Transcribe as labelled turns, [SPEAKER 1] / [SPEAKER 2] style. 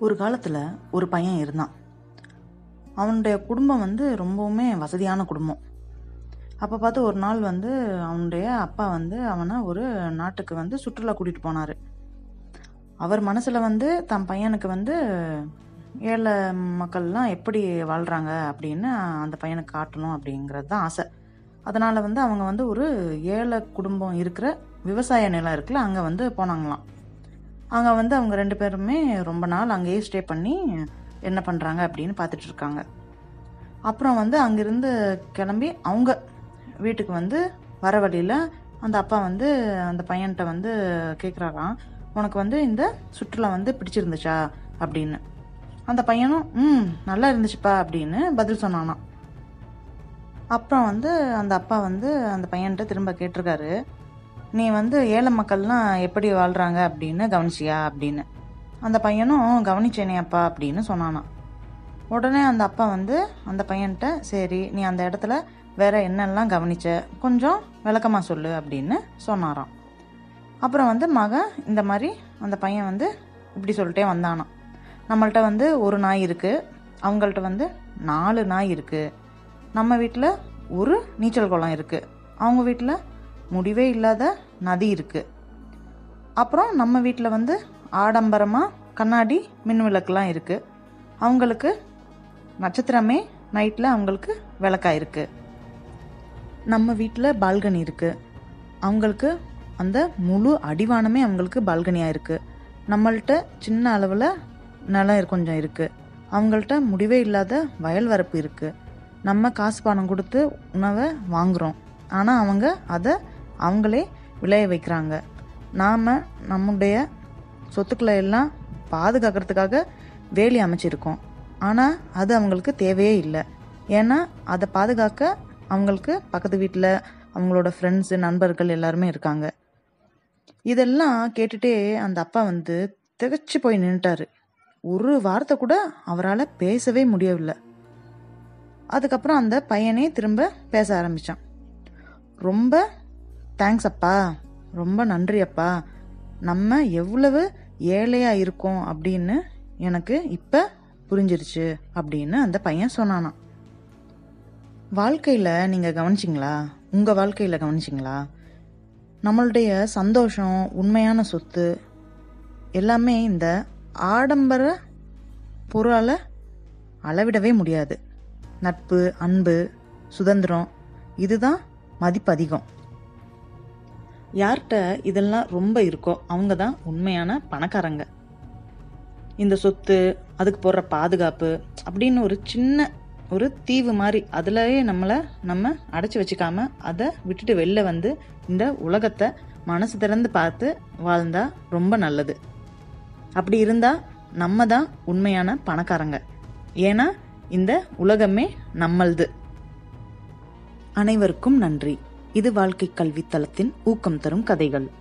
[SPEAKER 1] ஒரு காலத்தில் ஒரு பையன் இருந்தான் அவனுடைய குடும்பம் வந்து ரொம்பவுமே வசதியான குடும்பம் அப்போ பார்த்து ஒரு நாள் வந்து அவனுடைய அப்பா வந்து அவனை ஒரு நாட்டுக்கு வந்து சுற்றுலா கூட்டிகிட்டு போனார் அவர் மனசில் வந்து தன் பையனுக்கு வந்து ஏழை மக்கள்லாம் எப்படி வாழ்கிறாங்க அப்படின்னு அந்த பையனுக்கு காட்டணும் அப்படிங்கிறது தான் ஆசை அதனால் வந்து அவங்க வந்து ஒரு ஏழை குடும்பம் இருக்கிற விவசாய நிலம் இருக்குல்ல அங்கே வந்து போனாங்களாம் அங்கே வந்து அவங்க ரெண்டு பேருமே ரொம்ப நாள் அங்கேயே ஸ்டே பண்ணி என்ன பண்ணுறாங்க அப்படின்னு பார்த்துட்டு இருக்காங்க அப்புறம் வந்து அங்கிருந்து கிளம்பி அவங்க வீட்டுக்கு வந்து வர வழியில் அந்த அப்பா வந்து அந்த பையன்கிட்ட வந்து கேட்குறாராம் உனக்கு வந்து இந்த சுற்றுலா வந்து பிடிச்சிருந்துச்சா அப்படின்னு அந்த பையனும் ம் நல்லா இருந்துச்சுப்பா அப்படின்னு பதில் சொன்னானாம் அப்புறம் வந்து அந்த அப்பா வந்து அந்த பையன்கிட்ட திரும்ப கேட்டிருக்காரு நீ வந்து ஏழை மக்கள்லாம் எப்படி வாழ்கிறாங்க அப்படின்னு கவனிச்சியா அப்படின்னு அந்த பையனும் கவனிச்சேனே அப்பா அப்படின்னு சொன்னானாம் உடனே அந்த அப்பா வந்து அந்த பையன்கிட்ட சரி நீ அந்த இடத்துல வேற என்னெல்லாம் கவனிச்ச கொஞ்சம் விளக்கமாக சொல்லு அப்படின்னு சொன்னாராம் அப்புறம் வந்து மகன் இந்த மாதிரி அந்த பையன் வந்து இப்படி சொல்லிட்டே வந்தானாம் நம்மள்ட்ட வந்து ஒரு நாய் இருக்குது அவங்கள்ட்ட வந்து நாலு நாய் இருக்குது நம்ம வீட்டில் ஒரு நீச்சல் குளம் இருக்குது அவங்க வீட்டில் முடிவே இல்லாத நதி இருக்குது அப்புறம் நம்ம வீட்டில் வந்து ஆடம்பரமாக கண்ணாடி மின் விளக்குலாம் இருக்குது அவங்களுக்கு நட்சத்திரமே நைட்டில் அவங்களுக்கு விளக்கா இருக்குது நம்ம வீட்டில் பால்கனி இருக்குது அவங்களுக்கு அந்த முழு அடிவானமே அவங்களுக்கு பால்கனியாக இருக்குது நம்மள்ட்ட சின்ன அளவில் நிலம் கொஞ்சம் இருக்குது அவங்கள்ட்ட முடிவே இல்லாத வயல் வரப்பு இருக்குது நம்ம காசு பணம் கொடுத்து உணவை வாங்குகிறோம் ஆனால் அவங்க அதை அவங்களே விளைய வைக்கிறாங்க நாம் நம்முடைய சொத்துக்களை எல்லாம் பாதுகாக்கிறதுக்காக வேலி அமைச்சிருக்கோம் ஆனால் அது அவங்களுக்கு தேவையே இல்லை ஏன்னா அதை பாதுகாக்க அவங்களுக்கு பக்கத்து வீட்டில் அவங்களோட ஃப்ரெண்ட்ஸு நண்பர்கள் எல்லாருமே இருக்காங்க இதெல்லாம் கேட்டுட்டே அந்த அப்பா வந்து திகச்சு போய் நின்றுட்டாரு ஒரு வார்த்தை கூட அவரால் பேசவே முடியவில்லை அதுக்கப்புறம் அந்த பையனே திரும்ப பேச ஆரம்பித்தான் ரொம்ப தேங்க்ஸ் அப்பா ரொம்ப நன்றி அப்பா நம்ம எவ்வளவு ஏழையாக இருக்கோம் அப்படின்னு எனக்கு இப்போ புரிஞ்சிருச்சு அப்படின்னு அந்த பையன் சொன்னானாம் வாழ்க்கையில் நீங்கள் கவனிச்சிங்களா உங்கள் வாழ்க்கையில் கவனிச்சிங்களா நம்மளுடைய சந்தோஷம் உண்மையான சொத்து எல்லாமே இந்த ஆடம்பர பொருளால் அளவிடவே முடியாது நட்பு அன்பு சுதந்திரம் இதுதான் மதிப்பு அதிகம் யார்கிட்ட இதெல்லாம் ரொம்ப இருக்கோ அவங்க தான் உண்மையான பணக்காரங்க இந்த சொத்து அதுக்கு போடுற பாதுகாப்பு அப்படின்னு ஒரு சின்ன ஒரு தீவு மாதிரி அதுலயே நம்மளை நம்ம அடைச்சி வச்சுக்காம அதை விட்டுட்டு வெளில வந்து இந்த உலகத்தை மனசு திறந்து பார்த்து வாழ்ந்தா ரொம்ப நல்லது அப்படி இருந்தா நம்ம தான் உண்மையான பணக்காரங்க ஏன்னா இந்த உலகமே நம்மளது அனைவருக்கும் நன்றி இது வாழ்க்கை கல்வி தளத்தின் ஊக்கம் தரும் கதைகள்